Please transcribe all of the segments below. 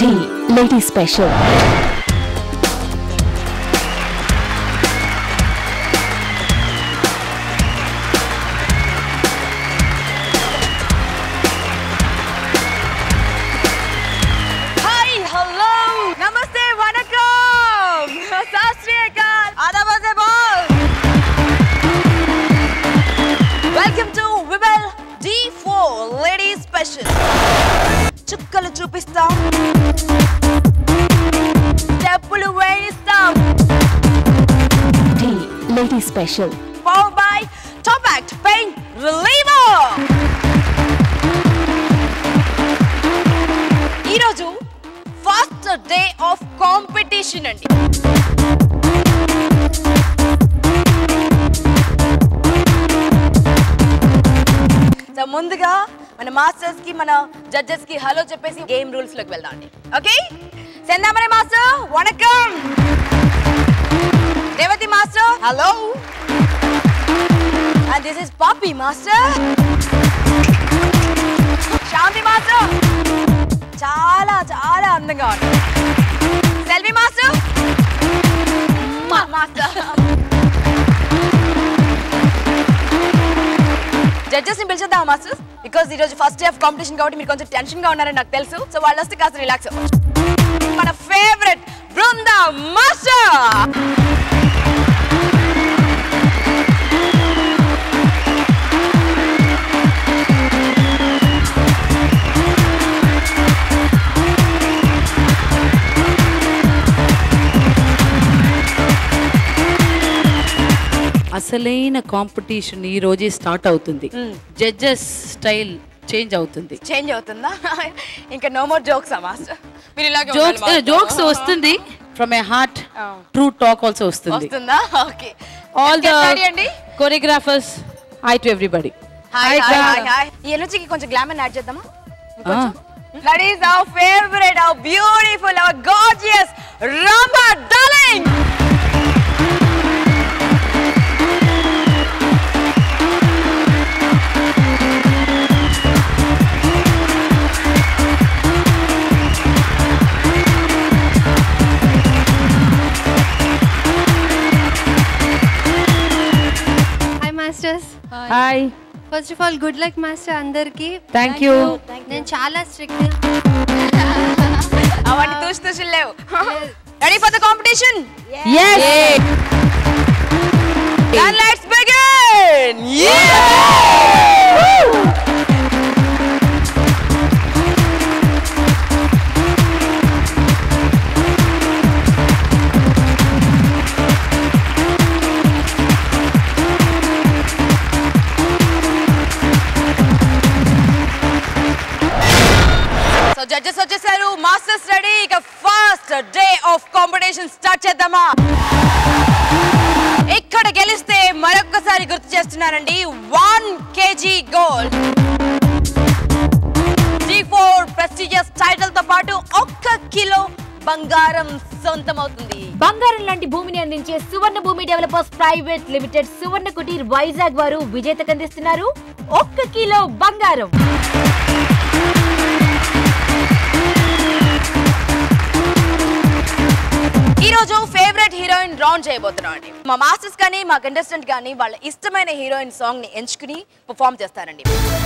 Lady Special. Hi hello నమస్తే వణకం శాస్త్రీయకాల్ ఆదాబాదే బాల్ వెల్కమ్ టు విబెల్ డి ఫోర్ లేడీ స్పెషల్ చుక్కలు చూపిస్తాం స్టెప్పులు వేయిస్తాం D. Lady Special. Power by top act pain reliever ఈరోజు ఫస్ట్ డే ఆఫ్ కాంపిటీషన్ అండి సో ముందుగా మన మాస్టర్స్ కి మన జడ్జెస్ కి హలో చెప్పేసి గేమ్ రూల్స్ లోకి వెళ్దాం అండి ఓకే సెందామనే మాస్టర్ వణకం Revathi master hello and this is Papi master Shanti master చాలా చాలా అందంగా ఉంది సెల్వి మాస్టర్ మాస్టర్ జడ్జెస్ ని పిలిచేద్దాం మాస్టర్స్ బికాస్ ఈ రోజు ఫస్ట్ డే ఆఫ్ కాంపిటీషన్ కాబట్టి మీరు కొంచెం టెన్షన్ గా ఉన్నారని నాకు తెలుసు సో వాళ్ళు వస్తే కాస్త రిలాక్స్ మన ఫేవరెట్ బృంద మాస్టర్ అసలైన కాంపిటీషన్ ఈ రోజే స్టార్ట్ అవుతుంది జడ్జెస్ స్టైల్ చేంజ్ అవుతుంది చేంజ్ అవుతుందా ఇంకా నో మోర్ జోక్స్ మాస్టర్ మీరు ఇలాగే జోక్స్ ఉండాలి master. జోక్స్ వస్తుంది from a heart true talk also వస్తుంది వస్తుందా ఓకే ఆల్ ద అండి choreographers hi to everybody hi hi hi hi ఈ ఎనర్జీకి కొంచెం గ్లామర్ యాడ్ చేద్దామా that is our favourite our beautiful our gorgeous Rama darling hi masters hi first of all good luck master అందరికి thank you నేను చాలా strict అవన్నీ తూసి తూసి లేవు ready for the competition yes Then let's begin! So judges వచ్చేసారు masters ready ఇక first day of competition start చేద్దామా ఇక్కడ గెలిస్తే మరొక్కసారి గుర్తు చేస్తున్నానండి వన్ కేజీ గోల్డ్ జీ ఫోర్ ప్రెస్టీజియస్ టైటిల్ తో పాటు ఒక్క కిలో బంగారం సొంతమవుతుంది బంగారం లాంటి భూమిని అందించే Suvarna Bhoomi developers private limited Suvarna Kuteer Vizag వారు విజేతకు అందిస్తున్నారు ఒక్క కిలో బంగారం ఈ రోజు ఫేవరెట్ హీరోయిన్ రౌండ్ చేయబోతున్నాం అండి మా మాస్టర్స్ కానీ మా కంటెస్టెంట్ కానీ వాళ్ళ ఇష్టమైన హీరోయిన్ సాంగ్ ని ఎంచుకుని పర్ఫామ్ చేస్తారండి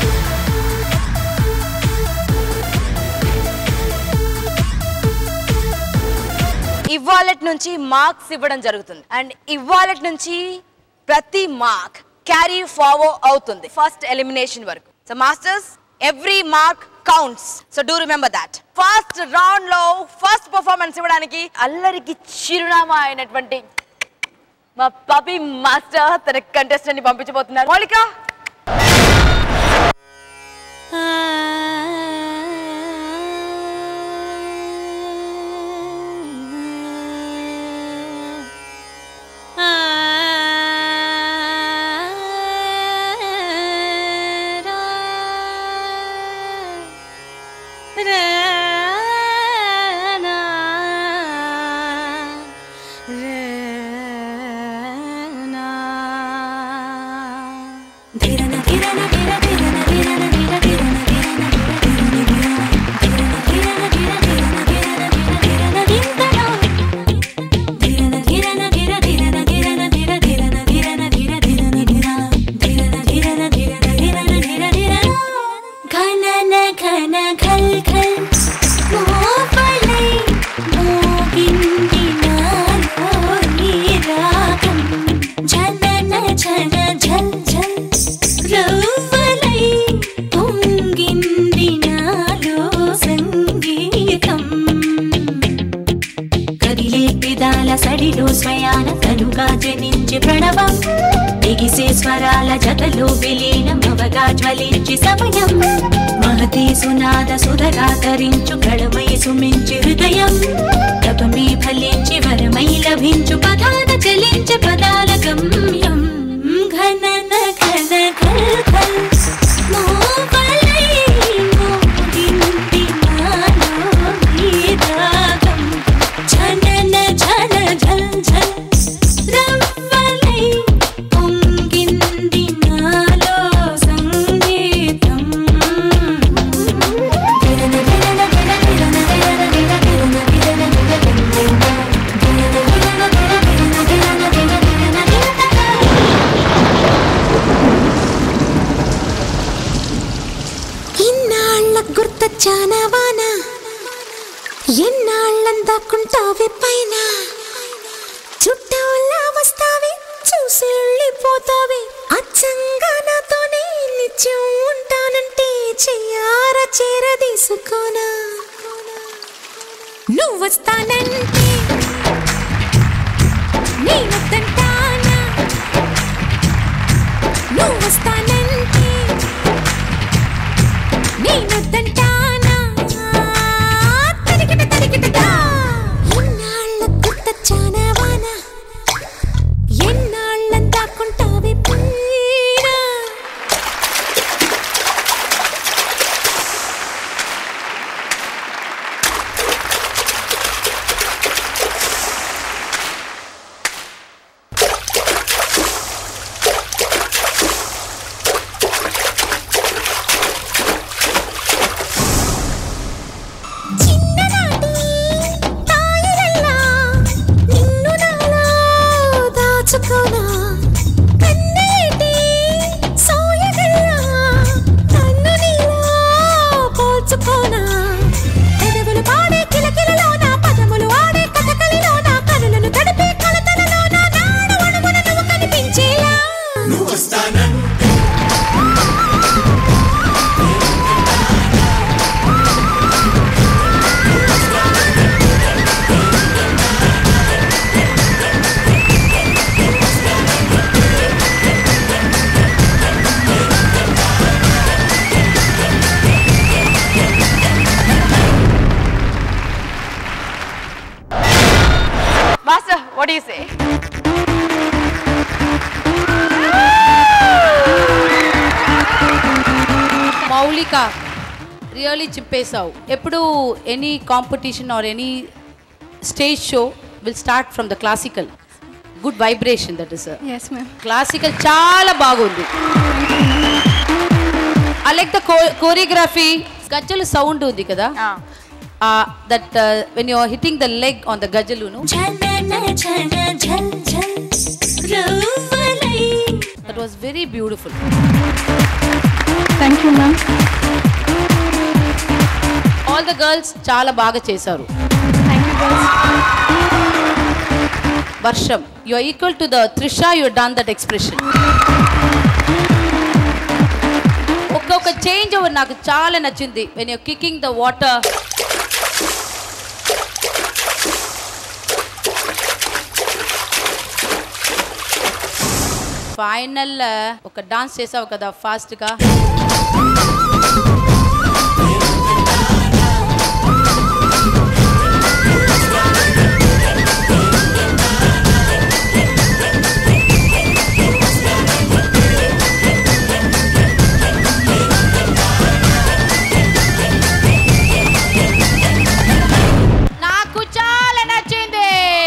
ఇవాళట్ నుంచి మార్క్స్ ఇవ్వడం జరుగుతుంది అండ్ ఇవాళట్ నుంచి ప్రతి మార్క్ క్యారీ ఫార్వర్డ్ అవుతుంది ఫస్ట్ ఎలిమినేషన్ వరకు so masters every mark counts so do remember that first round లో ఫస్ట్ పర్ఫార్మెన్స్ ఇవ్వడానికి అల్లరికి చిరునామా అయినటువంటి మా పపి మాస్టర్ తన కంటెస్టెంట్ ని పంపించబోతున్నారు మౌలిక ధీ ఘన ఘల్ ఘల్ మోపలై మోగింది నాలో ఈ రాగం జనన జన ఝల్ ఝల్ రవ్వలై పొంగింది నాలో సంగీతం కదిలే పెదాల సడిలో స్వయాన కనుగా జనించి ప్రణవం ఎగిసే స్వరాల జతలో విలీనం అవగా జ్వలించి సమయం మహతి సునాద సుధగా తరించు గళమై సుమించి హృదయం తపమే ఫలించి వరమై లభించు పదాన చలించే పదాల గమ్యం ఘనన ఘన ఘల్ ఘల్ మోపలై మోగింది నాలో ఈ రాగం ఝనన ఝన ఝల్ ఝల్ రవ్వలై పొంగింది నాలో సంగీతం గిరన గిరన గిర గిరన గిరన గిర గిరన గిరన గిర గిరన గిరన గిరన గిర గిరన గిరన గిర గిరన ఇన్నాళ్ళ గుర్తొచ్చానా వాన ఎన్నాళ్ళందాకుంటావే పైన చుట్టూలా వస్తావే చూసి వెళ్ళిపోతావే అచ్చంగా నాతోనే నిత్యం ఉంటానంటే చెయ్యార చేరదీసుకోనా నువ్వు వస్తానంటే నేనొద్దంటానా నువ్వు వస్తానంటే నేనొద్దంటానా తరికిట తరికిటదా ఇన్నాళ్ళ గుర్తొచ్చానా వాన ఎన్నాళ్ళందాకుంటావే పైన చిన్ననాటి తాయిలల్లా నిన్ను నాలో దాచుకోనా కన్నీటి సోయగల్లా నన్ను నీలో పోల్చుకోనా పెదవులు పాడే కిలకిలలోన పదములు ఆడే కథకలిలోన కనులను తడిపే కలతలలోన నాడు అణువున నువ్వు కనిపించేలా మాస్టర్ వాట్ యు సే మౌలిక రియలీ చింపేశావు ఎప్పుడు any competition or any stage show will start from the classical good vibration that is yes ma'am classical చాలా బాగుంది ఐ లైక్ ద కోరియోగ్రఫీ గజ్జలు సౌండ్ ఉంది కదా that when you're hitting the leg on the గజ్జలును ఝనన ఝన ఝల్ ఝల్ రవ్వలై that was very beautiful thank you ma'am all the girls చాలా బాగా చేశారు Varsham you are equal to the Trisha you done that expression ఒక్కొక్క చేంజ్ ఓవర్ నాకు చాలా నచ్చింది when you kicking the water final ఒక డాన్స్ చేసావు కదా ఫాస్ట్గా నాకు చాలా నచ్చింది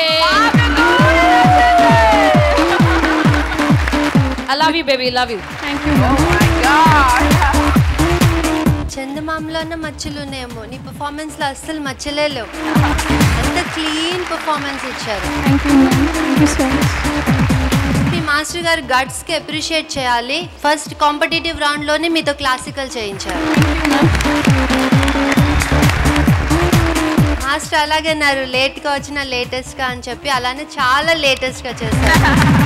I love you baby love you చందమామలోనే మచ్చలు ఉన్నాయేమో నీ పర్ఫార్మెన్స్లో అస్సలు మచ్చలే లేవు అంత క్లీన్ పర్ఫార్మెన్స్ ఇచ్చారు thank you ma'am thank you so much మీ మాస్టర్ గారు గట్స్కి అప్రిషియేట్ చేయాలి ఫస్ట్ కాంపిటేటివ్ రౌండ్లోనే మీతో క్లాసికల్ చేయించారు మాస్టర్ అలాగే అన్నారు లేట్గా వచ్చిన లేటెస్ట్గా అని చెప్పి అలానే చాలా లేటెస్ట్గా చేశారు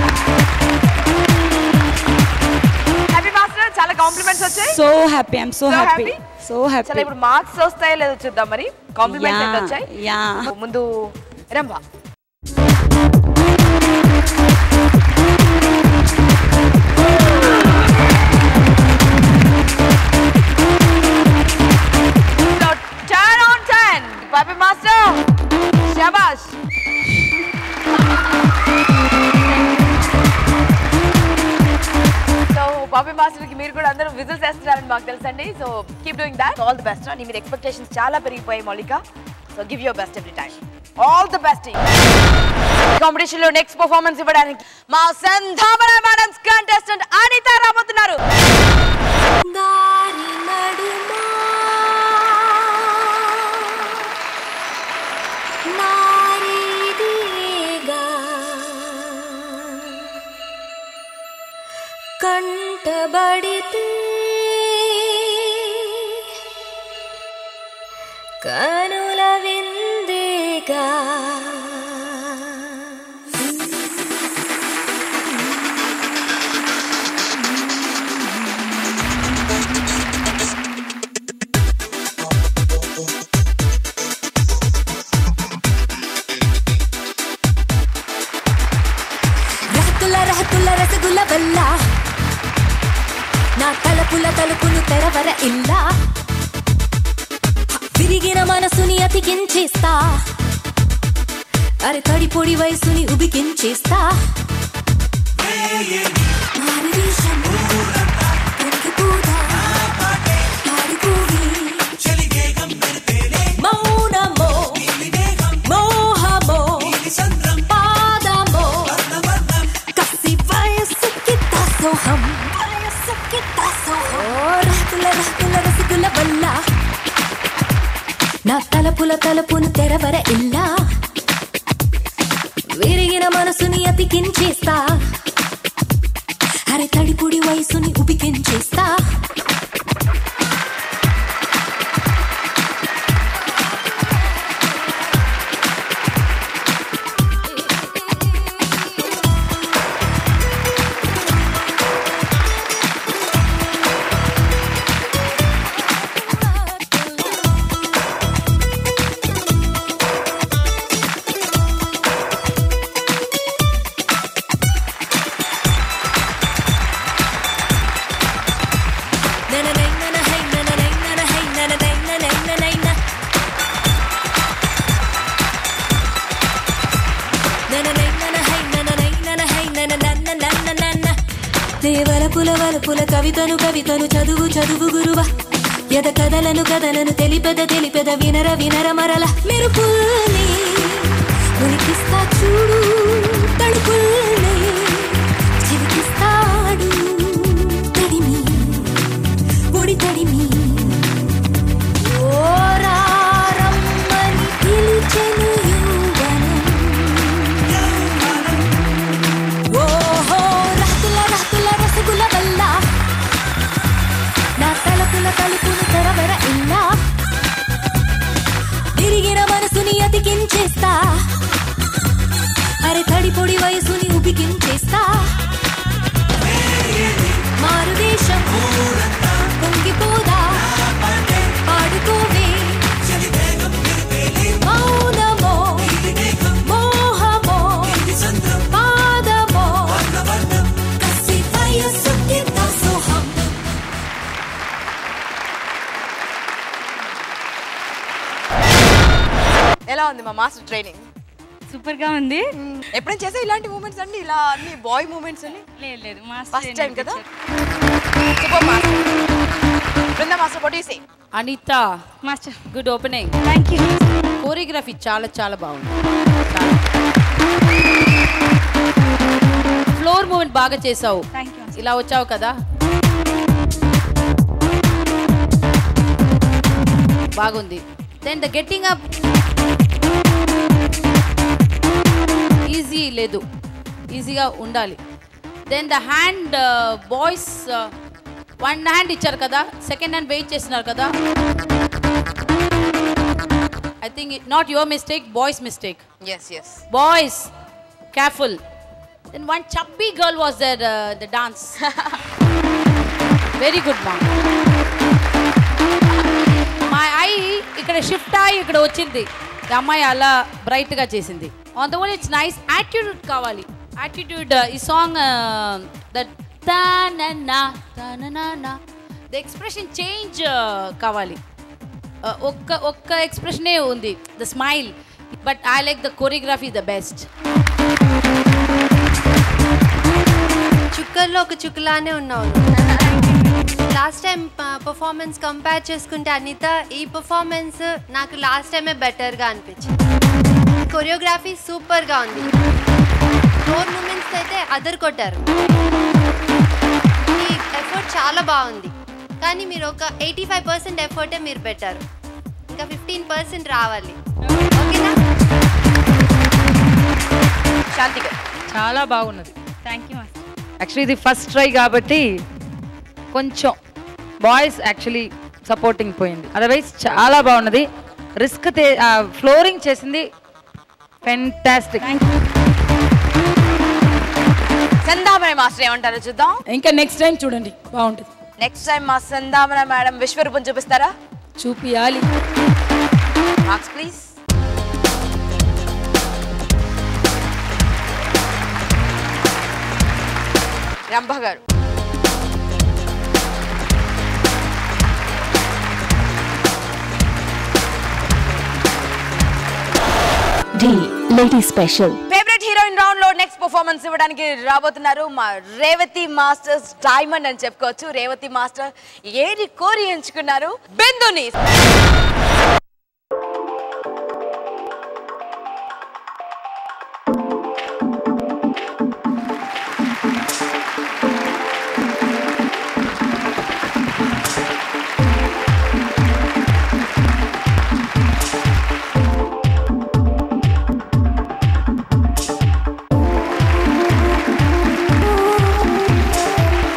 హ్యాపీ మాస్టర్ చాలా కాంప్లిమెంట్స్ వచ్చాయి so happy I'm so So happy happy? So చాలా హ్యాపీ ఇప్పుడు మార్క్స్ వస్తాయో లేదో చూద్దాం మరి కాంప్లిమెంట్స్ Yeah, ఎంత వచ్చాయి yeah. ముందు Rambha So, 10 on 10. Papi Master. Shabash. So Bobby master కి మీరు కూడా అందరూ విజిల్స్ వేస్తున్నారని మాకు తెలుసండి so keep doing that all the best నీ మీద ఎక్స్పెక్టేషన్స్ చాలా పెరిగిపోయాయి Moulika so give your best every time all the best competition లో నెక్స్ట్ పర్ఫార్మెన్స్ ఇవ్వడానికి మా సంధామన మేడమ్స్ కంటెస్టెంట్ అనిత రాబోతున్నారు దారి నడుమా నారీదిగా కంటబడితే కనుల విందేగా రహతుల రహతుల రసగుల వల్ల నా తలపుల తలుపును తెరవర ఇల్లా విరిగిన మనసుని అతికించేస్తా అరే తడి పొడి వయసుని ఉబికించేస్తా మారువేషం, పొంగిపోదా, పాడుకోవి. మౌనమో, మోహమో, పాదమో, కసి వయసుకి దాసోహం వయసుకి దాసోహం ఓ రహతుల రహతుల రసగుల వల్ల నా తలపుల తలుపును తెరవర ఇల్లా విరిగిన మనసుని అతికించేస్తా అరే తడిపుడి వయసుని ఉబికించేస్తా దేవలపుల వలపుల కవితను కవితను చదువు చదువు గురువ ఎద కథలను కథలను తెలిపెద తెలిపెద వినర వినర మరల మెరుపుల్ని ఉనికిస్తా చూడు తడుపుల్ని చిలికిస్తాడు తడిమి పొడి తడిమి ఓరారమ్మని పిలిచెను యౌవనం ఓహో రహతుల రహతుల రసగుల వల్ల నా తలపుల తలుపును తెరవర ఇల్లా తిరిగిన మనసుని అతికించేస్తా అరే తడి పొడి వయసుని ఉబికించేస్తా మారుదేశం పొంగిపోదా పాడుకోవే మౌనమో మోహమో పాదమో కసి వయసుకి దాసోహం ఎలా ఉంది మా మాస్టర్ ట్రైనింగ్ సూపర్ గా ఉంది ఎప్పుడైనా చేసే ఇలాంటి మూమెంట్స్ అండి ఇలా అన్ని బాయ్ మూమెంట్స్ అన్ని లేదు లేదు ఫస్ట్ టైం కదా super master Brinda master what do you say Anitha master good opening thank you choreography చాలా చాలా బాగుంది ఫ్లోర్ మూమెంట్ బాగా చేసావు థ్యాంక్ యూ ఇలా వచ్చావు కదా బాగుంది then the getting up easy లేదు ఈజీగా ఉండాలి then the hand boys one hand ఇచ్చారు కదా సెకండ్ హ్యాండ్ వెయిట్ చేస్తున్నారు కదా I think not your mistake boys mistake yes yes boys careful then one chubby girl was there the dance very good మా మా I ఇక్కడ shift అయ్యి ఇక్కడ వచ్చింది ఈ అమ్మాయి అలా బ్రైట్గా చేసింది on the one it's nice attitude కావాలి యాటిట్యూడ్ ఈ song that the expression change కావాలి Uh, ఒక్క ఒక్క ఎక్స్ప్రెషనే ఉంది the smile but I like the choreography the best చుక్కల్లో ఒక చుక్కలానే ఉన్నావు లాస్ట్ టైం పర్ఫార్మెన్స్ కంపేర్ చేసుకుంటే అనిత ఈ పర్ఫార్మెన్స్ నాకు లాస్ట్ టైమే బెటర్గా అనిపించింది కొరియోగ్రఫీ సూపర్గా ఉంది ఫోర్ మూమెంట్స్ అయితే అదర్ కొట్టారు ఈ ఎఫర్ట్ చాలా బాగుంది కానీ మీరు ఒక ఎయిటీ ఫైవ్ పర్సెంట్ ఎఫర్టే మీరు పెట్టారు ఇంకా ఫిఫ్టీన్ పర్సెంట్ రావాలి ఓకేనా శాంతి గారు చాలా బాగున్నది థ్యాంక్ యూ మాస్టర్ యాక్చువల్లీ ఇది ఫస్ట్ ట్రై కాబట్టి కొంచెం బాయ్స్ యాక్చువల్లీ సపోర్టింగ్ పోయింది అదర్వైజ్ చాలా బాగున్నది రిస్క్ ఫ్లోరింగ్ చేసింది ఫెంటాస్టిక్ సందామణ మాస్టర్ ఏమంటారో చూద్దాం ఇంకా నెక్స్ట్ టైం చూడండి బాగుంటుంది నెక్స్ట్ టైం మా సందామణ మేడం విశ్వరూపం చూపిస్తారా చూపియాలి మార్క్స్ ప్లీజ్ రంభ గారు D. Lady Special. Favourite heroine round లో నెక్స్ట్ పర్ఫార్మెన్స్ ఇవ్వడానికి రాబోతున్నారు మా రేవతి మాస్టర్స్ డైమండ్ అని చెప్పుకోవచ్చు రేవతి మాస్టర్ ఏది కోరి ఎంచుకున్నారు బిందుని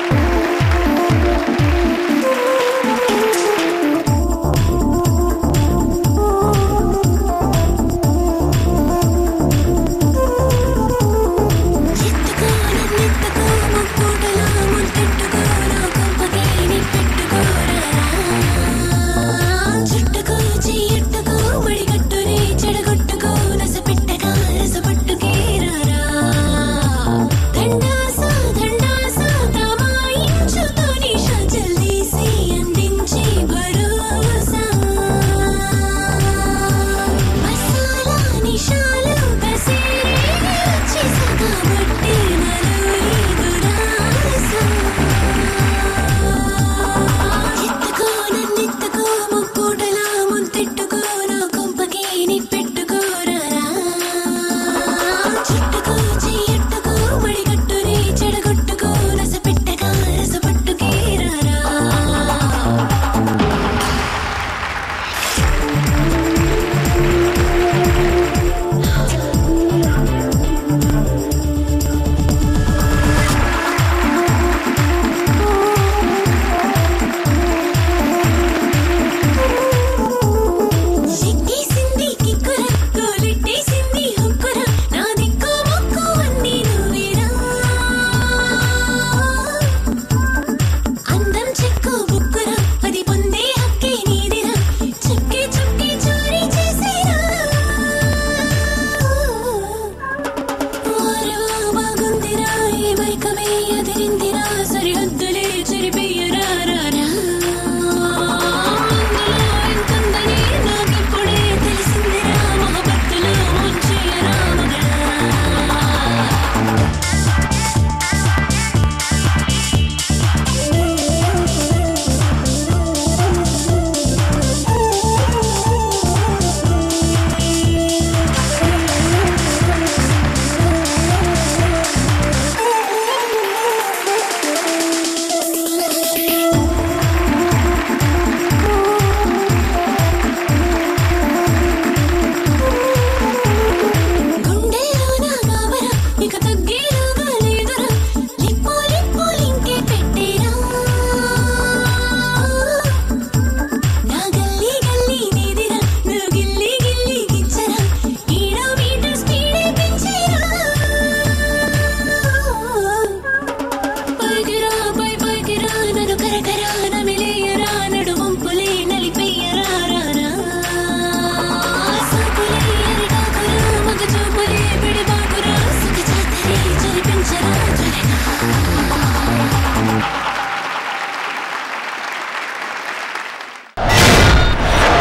Thank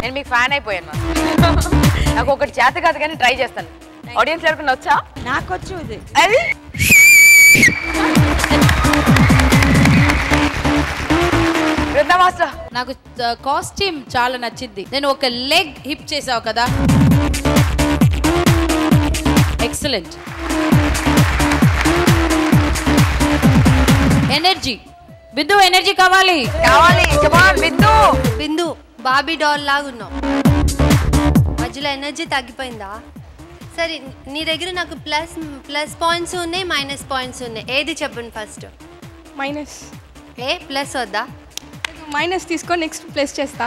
నేను మీకు ఫ్యాన్ అయిపోయాను మాస్టర్ నాకు ఒకటి చేత కాదు కానీ ట్రై చేస్తాను ఆడియన్స్ ఎవరికైనా వచ్చా నాకు వచ్చు ఇది అది వృందా మాస్టర్ నాకు కాస్ట్యూమ్ చాలా నచ్చింది నేను ఒక లెగ్ హిప్ చేసావు కదా ఎక్సలెంట్ ఎనర్జీ బిందు ఎనర్జీ కావాలి కావాలి కమాన్ బిందు బిందు బాబీ డాల్ లాగా ఉన్నావు మధ్యలో ఎనర్జీ తగ్గిపోయిందా సరే నీ దగ్గర నాకు ప్లస్ ప్లస్ పాయింట్స్ ఉన్నాయి మైనస్ పాయింట్స్ ఉన్నాయి ఏది చెప్పండి ఫస్ట్ మైనస్ ఏ ప్లస్ వద్దా మైనస్ తీసుకొని నెక్స్ట్ ప్లస్ చేస్తా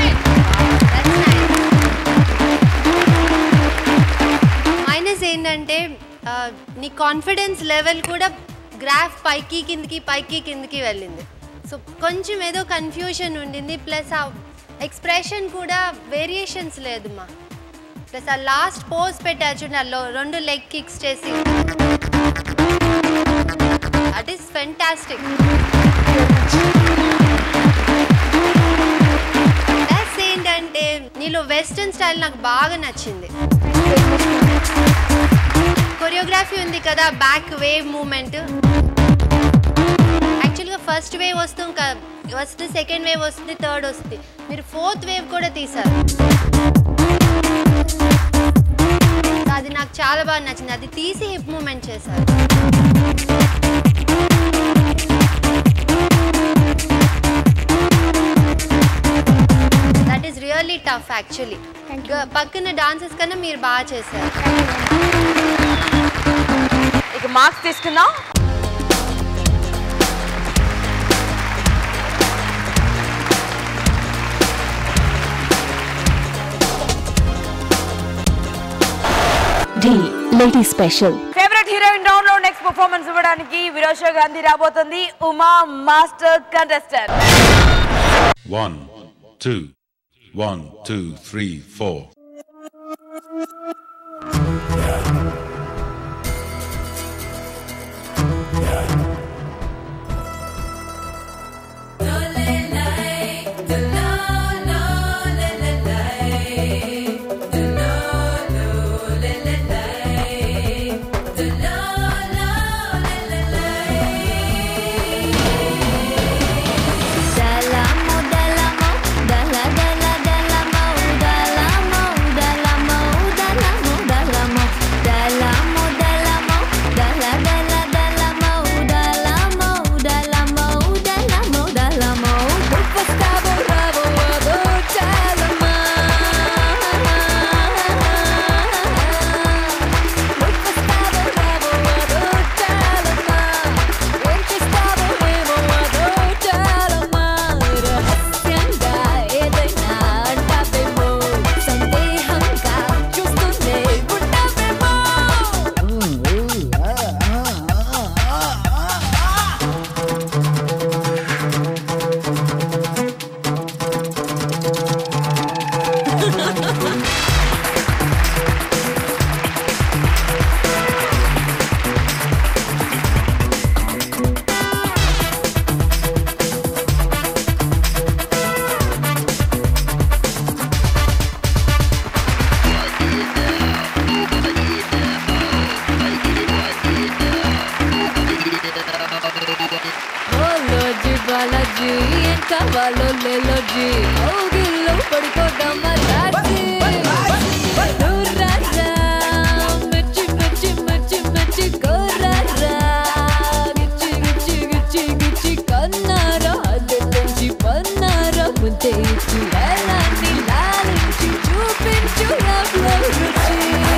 మైనస్ ఏంటంటే ఆ, నీ కాన్ఫిడెన్స్ లెవెల్ కూడా గ్రాఫ్ పైకి కిందికి పైకి కిందికి వెళ్ళింది సో కొంచెం ఏదో కన్ఫ్యూషన్ ఉండింది ప్లస్ ఆ ఎక్స్ప్రెషన్ కూడా వేరియేషన్స్ లేదు మా ప్లస్ ఆ లాస్ట్ పోజ్ పెట్టారు చూడండి ఆ లో- రెండు లెగ్ కిక్స్ చేసి దట్ ఈస్ ఫెంటాస్టిక్ ప్లస్ ఏంటంటే నీలో వెస్ట్రన్ స్టైల్ నాకు బాగా నచ్చింది కొరియోగ్రఫీ ఉంది కదా బ్యాక్ వేవ్ మూమెంట్ యాక్చువల్గా ఫస్ట్ వేవ్ వస్తుంది ఫస్ట్ సెకండ్ వేవ్ వస్తుంది థర్డ్ వస్తుంది మీరు ఫోర్త్ వేవ్ కూడా తీశారు అది నాకు చాలా బాగా నచ్చింది అది తీసి హిప్ మూమెంట్ చేశారు that is really tough actually పక్కన డాన్సెస్ కన్నా మీరు బాగా చేశారు ఇక మార్క్స్ తీసుకుందాం D. Lady Special. Favourite heroine round లో నెక్స్ట్ పర్ఫార్మెన్స్ ఇవ్వడానికి విరోష గాంధీ రాబోతుంది Uma master contestant One, two, one, two, three, four. Dalamo, dalamo, dala, dala, dalamo, dalamo, dalamo, dalamo, dalamo, dalamo, dalamo, dala, dala, dalamo, dalamo, dalamo, dalamo, dalamo. Gustavo Bravo, Bravo, dalamo. Gustavo Bravo, Bravo, dalamo. Gustavo Bravo, Bravo, dalamo. రహస్యంగా ఏదైనా అంటావేమో సందేహంగా చూస్తూనే ఉంటావేమో Ology, biology, ఏం కావాలో లేలోజీ ఓగిల్లో పడిపోదామా రాజీ నువ్వు రాజా మిర్చి మిర్చి మిర్చి మిర్చి కోరారా గిచ్చి గిచ్చి గిచ్చి గిచ్చి కన్నారా అల్లెంచి పన్నారా ముందే ఇచ్చి వేళాన్ని లాలించి చూపించు లవ్లో రుచి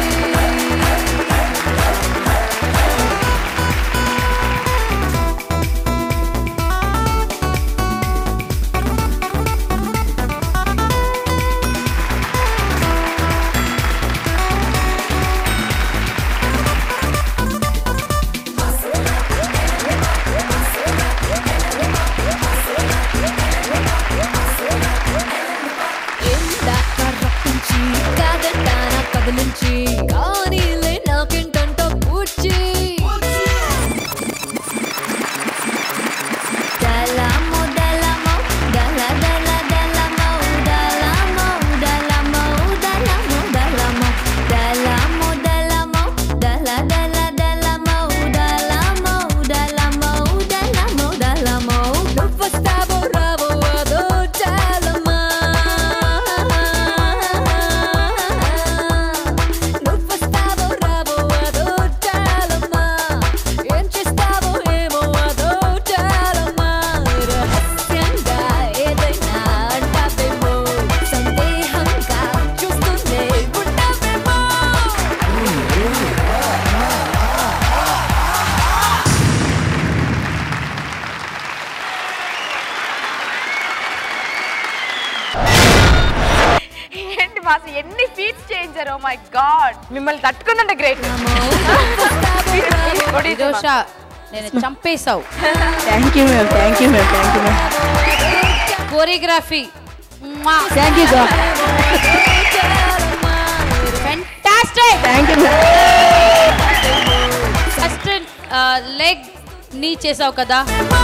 ఇందాక రప్పించి కాదంటానా కదిలించి కానీలే నాకేంటంట పూడ్చి దళము దళము దళ దళ దళము దళము దళము మాస్టర్ ఎన్ని ఫీట్స్ చేయించారు మై గాడ్ మిమ్మల్ని తట్టుకుందంటే గ్రేట్ విదోష నేను చంపేశావు thank you ma'am thank you ma'am thank you ma'am choreography thank you గా fantastic thank you ma'am first leg నీ చేసావు కదా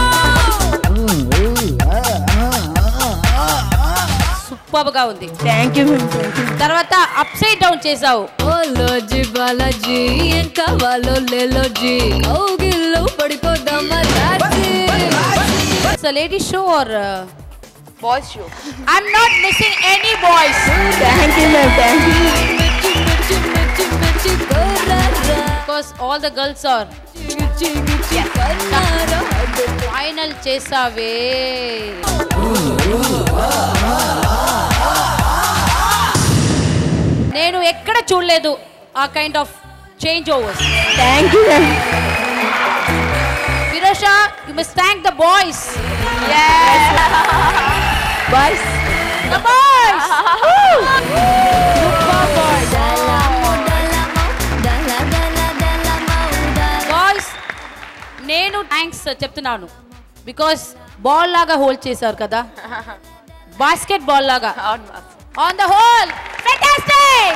సూపర్ గా ఉంది thank you ma'am thank you తర్వాత అప్ సైడ్ డౌన్ చేసావు ఓలోజీ బాలాజీ ఏం కావాలో లేలోజీ కౌగిల్లో పడిపోదామా రాజీ it's a lady show or boys show I'm not missing any boys thank you ma'am thank you మెచ్చి మెచ్చి మెచ్చి మెచ్చి కోరారా because all the girls are గిచ్చి గిచ్చి కన్నారా ఫైనల్ చేసావే నేను ఎక్కడ చూడలేదు ఆ kind of change overs thank you ma'am Virosha you must thank the boys boys the boys boys నేను థ్యాంక్స్ చెప్తున్నాను బికాస్ బాల్ లాగా హోల్డ్ చేశారు కదా బాస్కెట్ బాల్ లాగా అవును master on the whole fantastic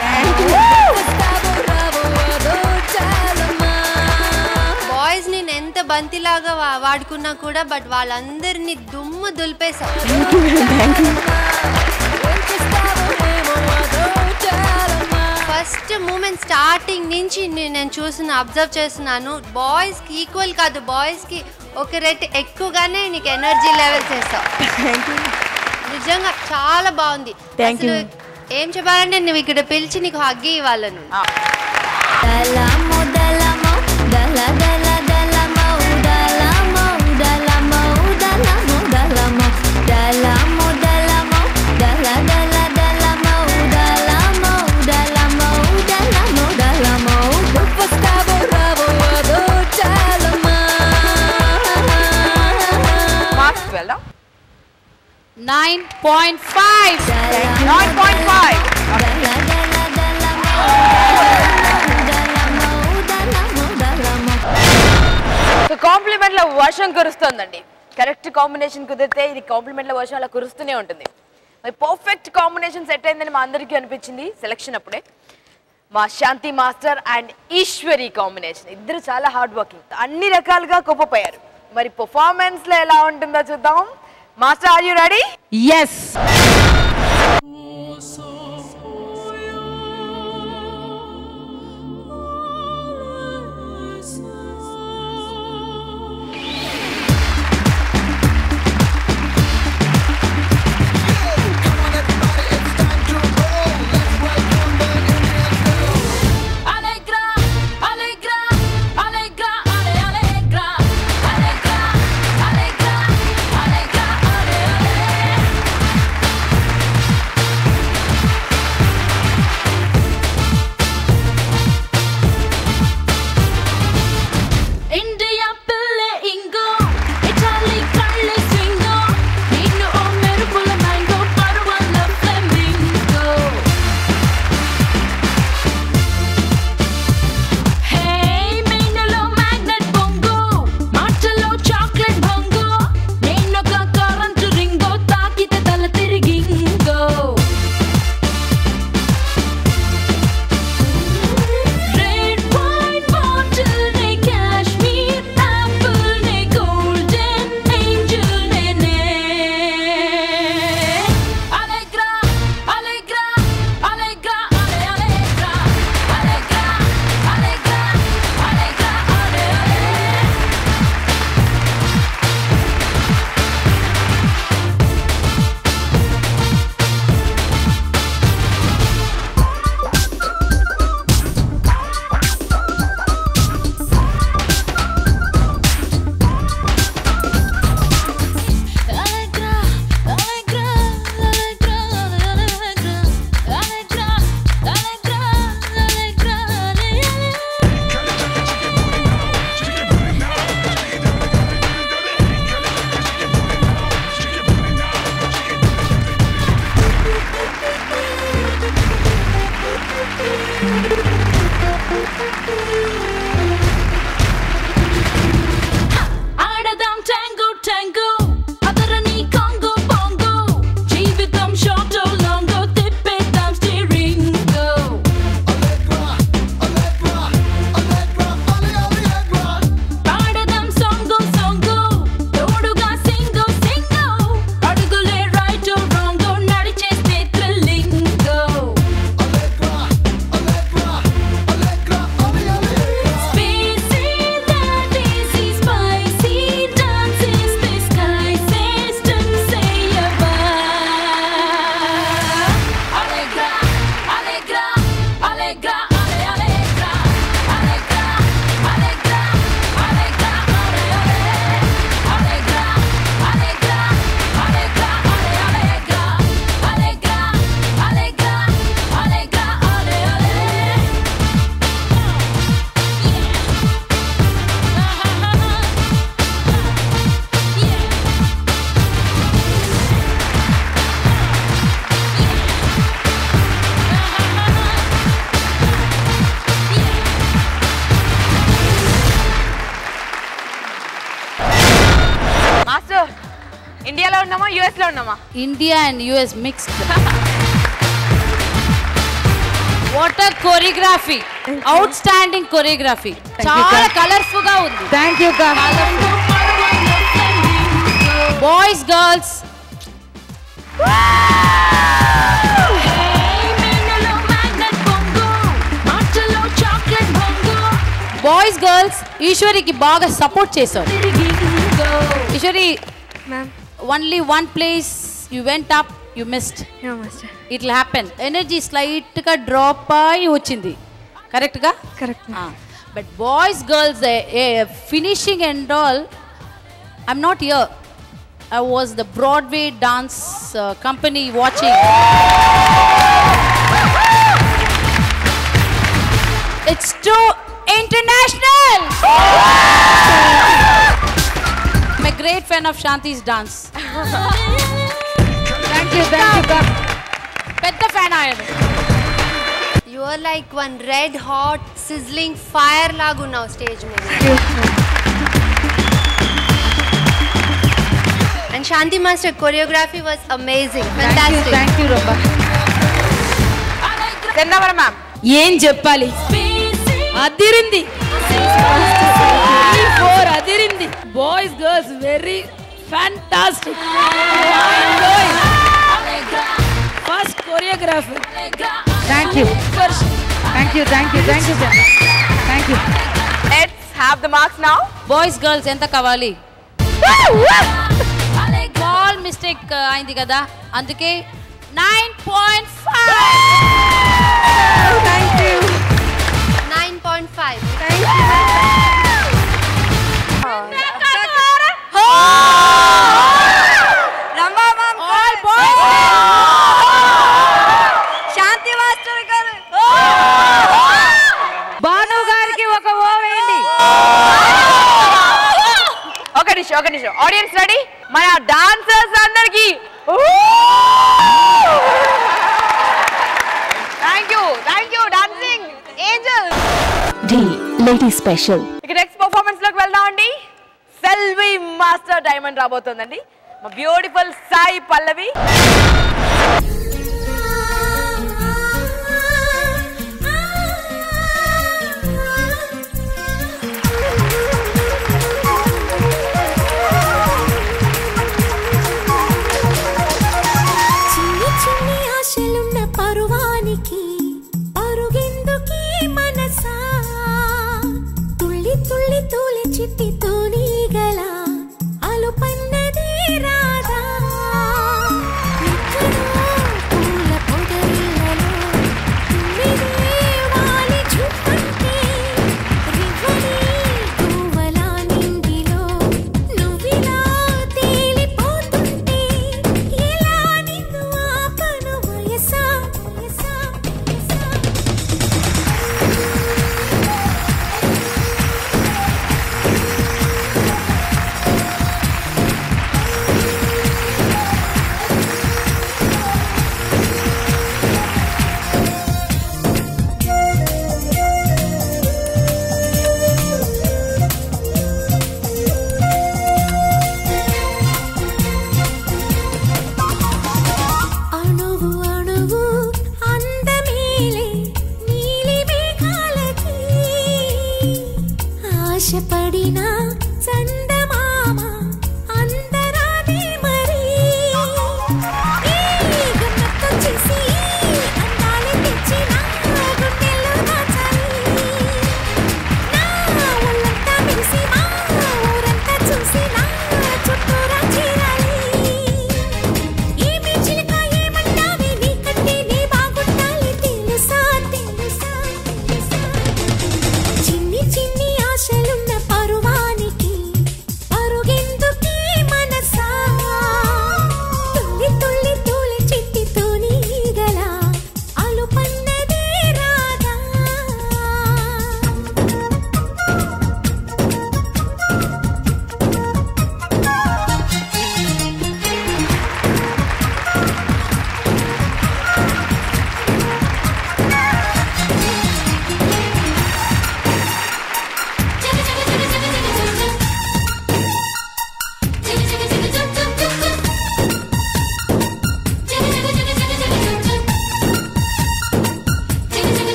boys నేను ఎంత బంతిలాగా వా- వాడుకున్నా కూడా బట్ వాళ్ళందరినీ దుమ్ము దులిపేశావు ఫస్ట్ మూమెంట్ స్టార్టింగ్ నుంచి నే- నేను చూసిన అబ్జర్వ్ చేస్తున్నాను బాయ్స్ కి ఈక్వల్ కాదు బాయ్స్ కి ఒక రెట్ ఎక్కువగానే నీకు ఎనర్జీ లెవెల్ చేస్తావు నిజంగా చాలా బాగుంది Thank you. అసలు ఏం చెప్పాలంటే నువ్వు ఇక్కడ పిలిచి నీకు హగ్గి ఇవ్వాలను మార్క్స్ వెళ్దాం nine point five nine point five so కాంప్లిమెంట్ల వర్షం కురుస్తోందండి కరెక్ట్ కాంబినేషన్ కుదిరితే ఇది కాంప్లిమెంట్ల వర్షం అలా కురుస్తూనే ఉంటుంది మరి పర్ఫెక్ట్ కాంబినేషన్ సెట్ అయిందని మా అందరికీ అనిపించింది సెలక్షన్ అప్పుడే మా Shanti master and Eshwari combination ఇద్దరు చాలా హార్డ్ వర్కింగ్ అన్ని రకాలుగా కొప్పపోయారు మరి performance లో ఎలా ఉంటుందో చూద్దాం master are you ready yes Alegra, alegra, alegra, ale, alegra, alegra, alegra, alegra, ale, ale. ఆడదాం ట్యాంగో ట్యాంగో అదరని కాంగో పాంగో జీవితం షార్ట్ లాంగో తిప్పేద్దాం స్టీరింగ్ పాడదాం సాంగో సాంగో తోడుగా సింగో సింగో అడుగులే రైట్ రాంగో నడిచేస్తే థ్రిల్లింగో Spacey, that easy, spicy dances the sky system say Allegra, allegra, allegra, ale, allegra, allegra, allegra, allegra, ale, allegra, allegra, allegra, ale, allegra, allegra, allegra, allegra, ale, ale. Master ఇండియాలో ఉన్నామా యుఎస్ లో ఉన్నామా India and US mixed what choreography outstanding choreography చాలా colourful గా ఉంది thank you boys girls boys girls ఈశ్వరికి బాగా support చేశారు Eshwari only one place you went up you missed it happen energy slight గా డ్రాప్ అయి వచ్చింది కరెక్ట్ గా correct but boys girls finishing and all I'm not here I was the Broadway dance company watching it's to international I'm a great fan of Shanti's dance. Thank you thank you పెద్ద fan ఆయన you are like one red hot sizzling fire లాగున్నావు stage మీద and Shanti master choreography was amazing fantastic thank you రొబ్బా చెన్నవరం ma'am ఏం చెప్పాలి అదిరింది four అదిరింది boys girls very fantastic first choreographer thank you thank you thank you thank you sir thank you let's have the marks now boys girls ఎంత కావాలి small mistake అయింది కదా అందుకే nine point nine point five Shanti master garu Bhanu గారికి ఒక ఓ వేయండి ఒక నిమిషం ఒక నిమిషం ఆడియన్స్ రెడీ మన డాన్సర్స్ అందరికి thank you thank you dancing angel D. Lady Special. ఇక నెక్స్ట్ పర్ఫార్మెన్స్ లోకి వెళ్దామండి సెల్వి మాస్టర్ డైమండ్ రాబోతోందండి మా బ్యూటిఫుల్ సాయి పల్లవి చిన్ని చిన్ని ఆశలున్న పరువానికి పరుగెందుకీ మనసా తుళ్ళి తుళ్ళి తూలి చిట్టి తూనీగల అలుపన్నది రాదా ఎక్కడో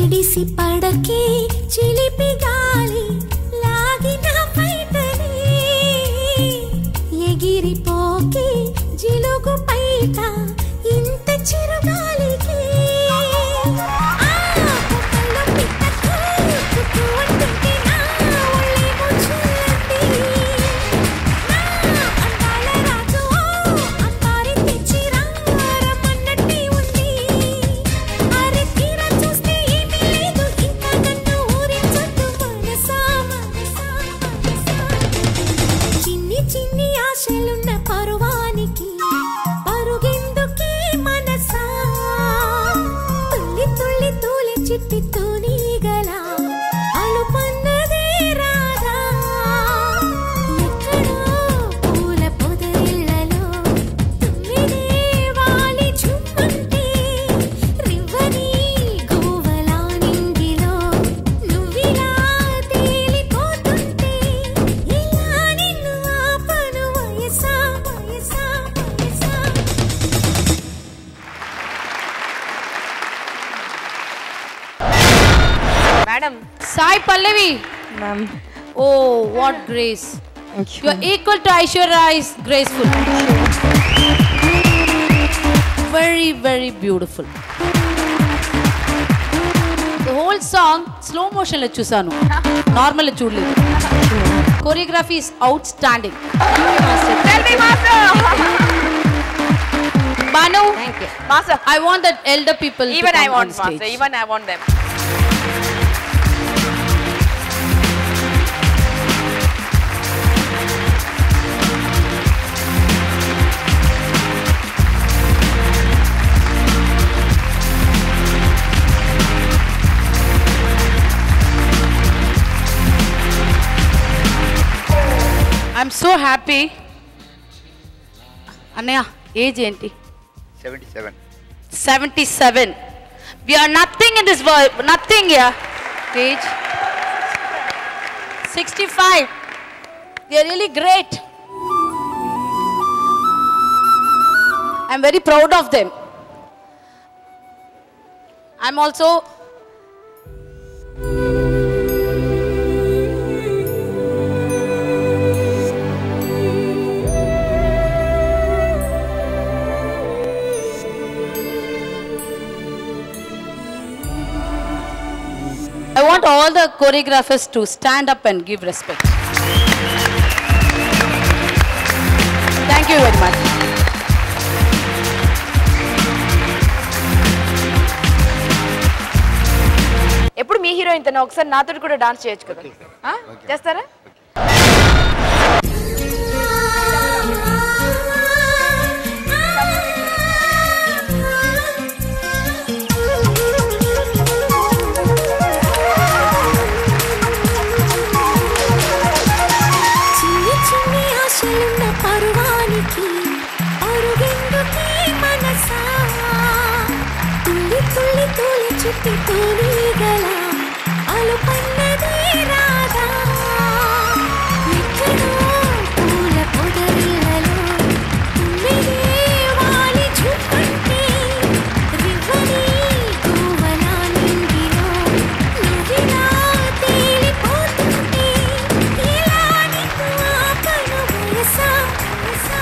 ఎగిసి పడకే చిలిపి గాలి లాగిన బయటనే ఎగిరిపోకే జిలుగు పైట ఇంత చిరుగాలికి ఆ పుట్టలో పిట్ట కూచుకు అంటుంటే నా ఒళ్ళేమో చల్లంది. నా అందాల రాజు అంతారి తెచ్చి రమ్మన్నట్టే ఉంది అరే తీరా చూస్తే ఏమీ లేదు ఇంకా నన్ను ఊరించొద్దు మనసా మనసా మనసా చిన్ని చిన్ని ఆశలున్న పరువానికి పరుగెందుకే మనసా తుల్లి తుల్లి తూలి చిట్టి తూనీగల అలుపన్నదే రాదా ఎక్కడో పూల పొదరిళ్ళలో తుమ్మిదే వాలి చుమ్మంటే రివ్వని గోవలా నింగిలో నువ్విలా తేలిపోతుంటే ఇలా నిన్ను ఆపను వయసా వయసా వయసా madam Sai Pallavi ma'am oh what grace you are equal to Aishwarya is graceful very very beautiful the whole song slow మోషన్లో చూసాను నార్మల్ చూడలేదు choreography is outstanding Bhanu master I want that elder people even I want master even I want them I'm so happy అన్నయ్య age ఏంటి seventy seven seventy seven we are nothing in this world nothing yeah age sixty five you are really great I'm very proud of them I'm also I want all the choreographers to stand up and give respect. Thank you very much. ఎప్పుడు మీ heroine తన ఒకసారి నాతో కూడా dance చేయొచ్చు కదా ఆ? చేస్తారా చిన్ని చిన్ని ఆశలున్న పరువానికి అరుగెందుకే మనసా తుల్లి తుల్లి తూలి చుట్టి తూలిగల అలుపన్నదే రాదా ఎక్కడో పూల పొదరిళ్ళలో తుమ్మిదే వాలి చుట్టంటే రివ్వని గోవలా నింగిలో నువ్విలా తేలిపోతుంటే ఇలా నిన్ను ఆపను వయసా వయసా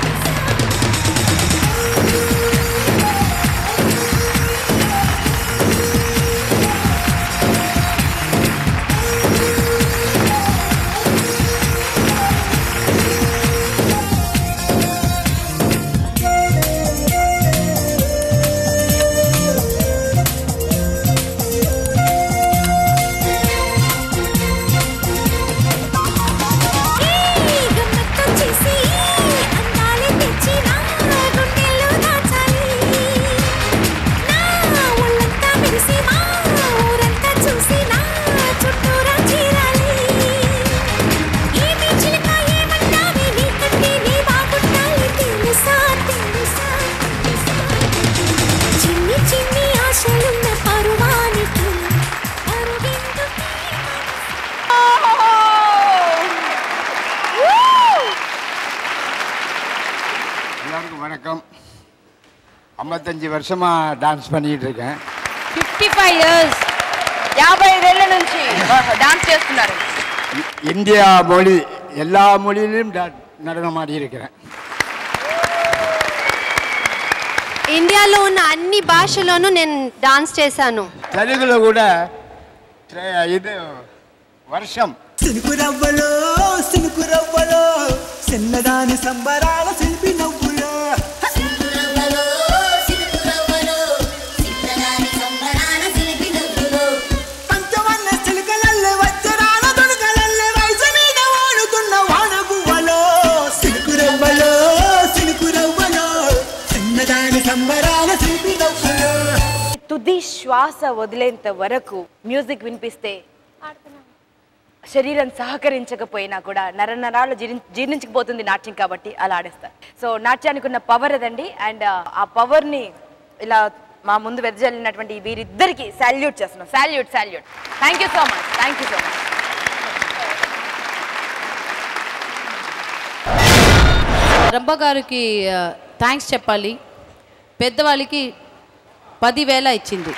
గమ్మత్తు చేసి అందాలే తెచ్చి నా గుండెల్లో దాచాలి నా ఒళ్ళంతా మెరిసి మా ఊరంతా చూసి నా చుట్టూరా చేరాలి ఏమి చిలక ఏమన్నావి నీ కంటే నీ బాగుండాలి తెలుసా తెలుసా తెలుసా చిన్ని చిన్ని ఆశలున్న పరువానికి అరుగెందుకే எல்லாருக்கும் வணக்கம் ஐம்பத்தஞ்சு வருஷமா டான்ஸ் பண்ணிட்டு இருக்கேன் 55 years. యాభై ఐదేళ్ల నుంచి డాన్స్ చేస్తున్నారు இந்தியா மொழி எல்லா மொழியிலும் டா- நடனம் ஆடி இருக்கிறேன் ఇండియాలో ఉన్న అన్ని భాషలోనూ నేను డాన్స్ చేశాను తెలుగులో కూడా ట్రై- ఇది వర్షం సినుకు రవ్వలో సినుకు రవ్వలో చిన్నదాని సంబరాల శిల్పి నవ్వులో పంచవన్న చిలుకలల్లె వజ్రాల దుడుకలల్లె వయసు మీద వాడుతున్న వానగువ్వలో సినుకు రవ్వలో సినుకు రవ్వలో చిన్నదాని సంబరాల శిల్పి నవ్వులో తుది శ్వాస వదిలేంత వరకు మ్యూజిక్ వినిపిస్తే శరీరం సహకరించకపోయినా కూడా నరనరాలు జీర్ణ జీర్ణించకపోతుంది నాట్యం కాబట్టి అలా ఆడేస్తారు సో నాట్యానికి ఉన్న పవర్ అదండి అండ్ ఆ పవర్ని ఇలా మా ముందు వెదజల్లినటువంటి వీరిద్దరికి సాల్యూట్ చేస్తున్నాం salute salute thank you so much thank you so much Rambha గారికి థ్యాంక్స్ చెప్పాలి పెద్దవాళ్ళకి పదివేల ఇచ్చింది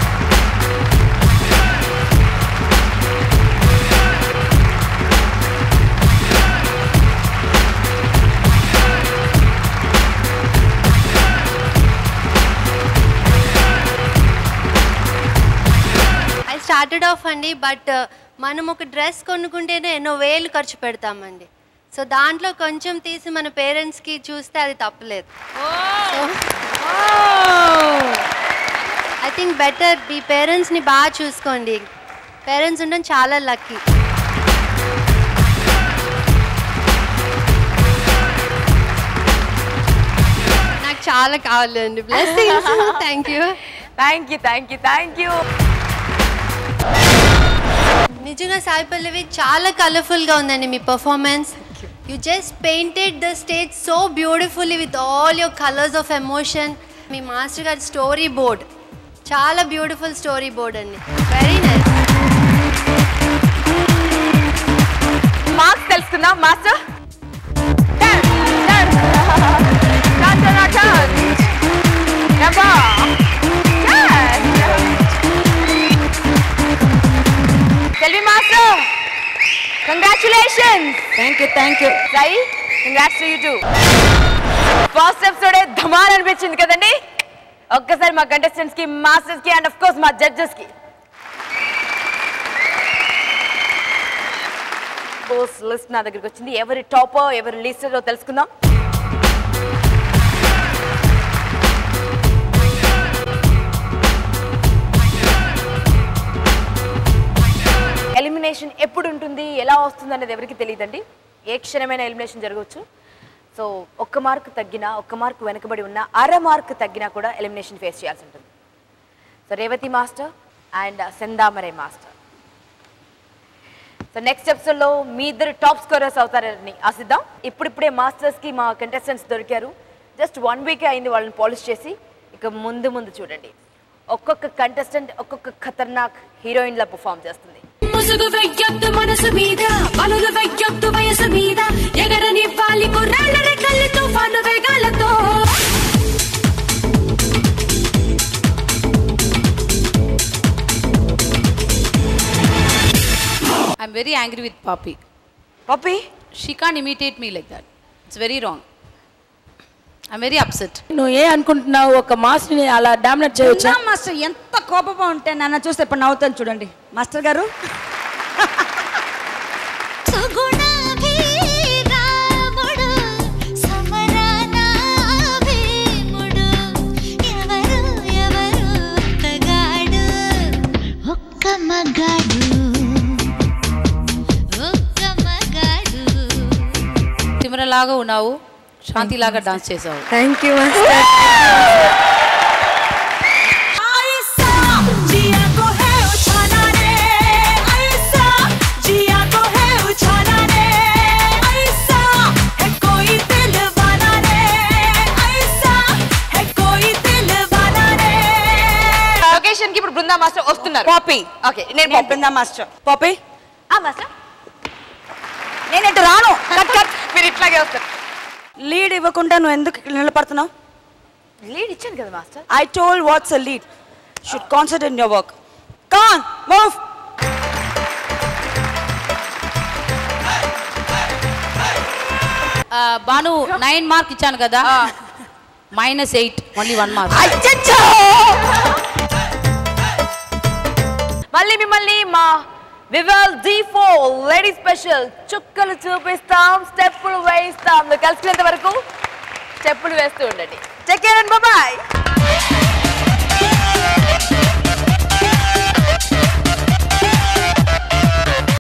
ఐ స్టార్టెడ్ ఆఫ్ అండి బట్ మనం ఒక డ్రెస్ కొనుక్కుంటేనే ఎన్నో వేలు ఖర్చు పెడతామండి సో దాంట్లో కొంచెం తీసి మన పేరెంట్స్కి చూస్తే అది తప్పలేదు ఐ థింక్ బెటర్ మీ పేరెంట్స్ని బాగా చూసుకోండి పేరెంట్స్ ఉండడం చాలా లక్కీ నాకు చాలా కావాలండి blessings thank you thank you thank you thank you నిజంగా సాయి పల్లవి చాలా కలర్ఫుల్గా ఉందండి మీ performance you just painted the stage so beautifully with all your colours of emotion మీ మాస్టర్ గారి స్టోరీ బోర్డ్ చాలా బ్యూటిఫుల్ స్టోరీ బోర్డ్ అండి వెరీ నైస్ మార్క్స్ తెలుసుకుందాం master Selvi master congratulations thank you thank you Sai congrats to you too first ఎపిసోడే ధమాల్ అనిపించింది కదండి ఒక్కసారి మా కంటెస్టెంట్స్ కి మాస్టర్స్ కి అండ్ ఆఫ్ కోర్స్ మా జడ్జెస్ కి కోర్స్ లిస్ట్ నా దగ్గరికి వచ్చింది ఎవరి టాపర్ ఎవరి లీస్టరో తెలుసుకుందాం ఎలిమినేషన్ ఎప్పుడు ఉంటుంది ఎలా వస్తుంది అనేది ఎవరికి తెలియదండి ఏ క్షణమైన ఎలిమినేషన్ జరగవచ్చు సో ఒక్క మార్క్ తగ్గినా ఒక్క మార్క్ వెనకబడి ఉన్నా అర మార్క్ తగ్గినా కూడా ఎలిమినేషన్ ఫేస్ చేయాల్సి ఉంటుంది so Revathi master and Senthamarai master so next ఎపిసోడ్లో మీ ఇద్దరు టాప్ స్కోరర్స్ అవుతారని ఆశిద్దాం ఇప్పుడిప్పుడే మాస్టర్స్కి మా కంటెస్టెంట్స్ దొరికారు జస్ట్ వన్ వీకే అయింది వాళ్ళని పాలిష్ చేసి ఇక ముందు ముందు చూడండి ఒక్కొక్క కంటెస్టెంట్ ఒక్కొక్క ఖతర్నాక్ హీరోయిన్లా పర్ఫామ్ చేస్తుంది ముసుగు వెయ్యొద్దు మనసు మీద పనులు వెయ్యొద్దు వయసు మీద ఎగరనివ్వాలి కుర్రాళ్ళ రెక్కల్లి తుఫాను వేగాలతో I'm very angry with Papi Papi she can imitate me like that it's very wrong I'm very upset నువ్వు ఏ అనుకుంటున్నావు ఒక మాస్టర్ని అలా డామినేట్ చేయొచ్చా బృందా మాస్టర్ ఎంత కోపంగా ఉంటే నన్ను చూస్తే ఇప్పుడు నవ్వుతాను చూడండి మాస్టర్ గారు సుగుణాభిరాముడు సమరాన భీముడు ఎవరు ఎవరు ఒక్కగాడు ఒక్క మగాడు ఒక్క మగాడు తిమరలాగా ఉన్నావు శాంతిలాగా డాన్స్ చేసావు థ్యాంక్ యూ जिया को है उछाना रे ऐसा जिया को है उछाना रे ऐसा है कोई दिल वाला रे ऐसा है कोई दिल वाला रे లొకేషన్ కి ఇప్పుడు బృందా మాస్టర్ వస్తున్నారు పాపీ ఓకే నేను నేను బృందా మాస్టర్ పాపీ ఆ మాస్టర్ నేను ఇటు రాను కట్ కట్ మీరు ఇట్లాగే వస్తారు లీడ్ ఇవ్వకుండా నువ్వు ఎందుకు నిలబడుతున్నావు లీడ్ ఇచ్చాను కదా master I told what's a lead should concentrate in your work can move Bhanu nine mark ఇచ్చాను కదా minus eight only one mark మళ్ళీ మిమ్మల్ని మా వివల్ డి ఫోర్ లేడీ స్పెషల్ చుక్కలు చూపిస్తాం స్టెప్పులు వేయిస్తాం మీరు కలిసినంత వరకు స్టెప్పులు వేస్తూ ఉండండి చెక్ బాయ్